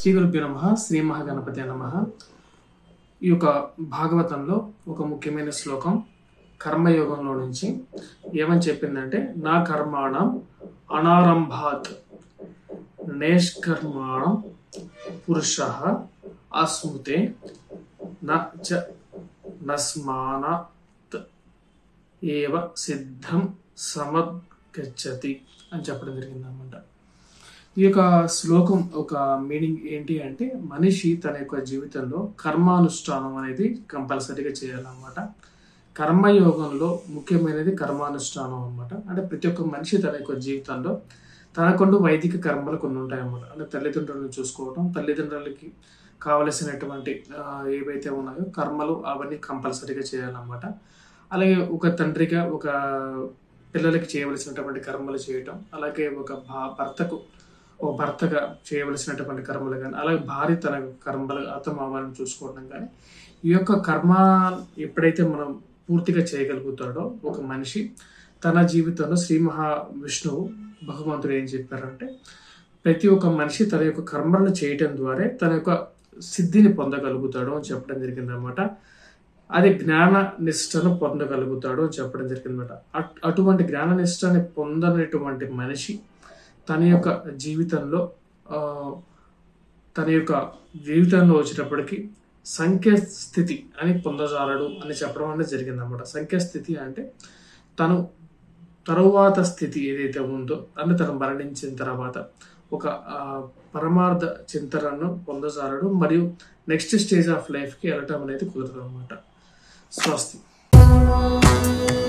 శ్రీ గురుభ్యో నమ శ్రీ మహాగణపతి నమ ఈ యొక్క భాగవతంలో ఒక ముఖ్యమైన శ్లోకం కర్మయోగంలో నుంచి ఏమని చెప్పిందంటే నా కర్మాణం అనారంభాత్ నేష్కర్మాణం పురుష అస్మృతే న చ నస్మానత్ ఏవ సిద్ధం సమగచ్చతి అని చెప్పడం జరిగింది అనమాట ఈ యొక్క శ్లోకం ఒక మీనింగ్ ఏంటి అంటే మనిషి తన యొక్క జీవితంలో కర్మానుష్ఠానం అనేది కంపల్సరీగా చేయాలన్నమాట కర్మయోగంలో ముఖ్యమైనది కర్మానుష్ఠానం అన్నమాట అంటే ప్రతి ఒక్క మనిషి తన యొక్క జీవితంలో తనకంటూ వైదిక కర్మలు కొన్ని ఉంటాయన్నమాట అంటే తల్లిదండ్రులను చూసుకోవడం తల్లిదండ్రులకి కావలసినటువంటి ఆ, ఏవైతే ఉన్నాయో కర్మలు అవన్నీ కంపల్సరీగా చేయాలన్నమాట అలాగే ఒక తండ్రిగా ఒక పిల్లలకి చేయవలసినటువంటి కర్మలు చేయటం అలాగే ఒక భా- భర్తకు ఓ భర్తగా చేయవలసినటువంటి కర్మలు కానీ అలాగే భార్య తన కర్మలు అత్తమామలను చూసుకోవడం కానీ ఈ యొక్క కర్మ ఎప్పుడైతే మనం పూర్తిగా చేయగలుగుతాడో ఒక మనిషి తన జీవితంలో శ్రీ మహావిష్ణువు భగవంతుడు ఏం చెప్పారంటే ప్రతి ఒక్క మనిషి తన యొక్క కర్మలను చేయటం ద్వారా తన యొక్క సిద్ధిని పొందగలుగుతాడు అని చెప్పడం జరిగింది అనమాట అది జ్ఞాన నిష్టను పొందగలుగుతాడు అని చెప్పడం జరిగింది అనమాట అటువంటి జ్ఞాన నిష్టని పొందనటువంటి మనిషి తన యొక్క జీవితంలో ఆ, తన యొక్క జీవితంలో వచ్చేటప్పటికి సంఖ్య స్థితి అని పొందజాలడు అని చెప్పడం అనేది జరిగింది అనమాట సంఖ్య స్థితి అంటే తను తరువాత స్థితి ఏదైతే ఉందో అంటే తను మరణించిన తర్వాత ఒక ఆ, పరమార్థ చింతనను పొందజాలడు మరియు నెక్స్ట్ స్టేజ్ ఆఫ్ లైఫ్కి వెళ్ళటం అనేది కుదరదు అనమాట స్వస్తి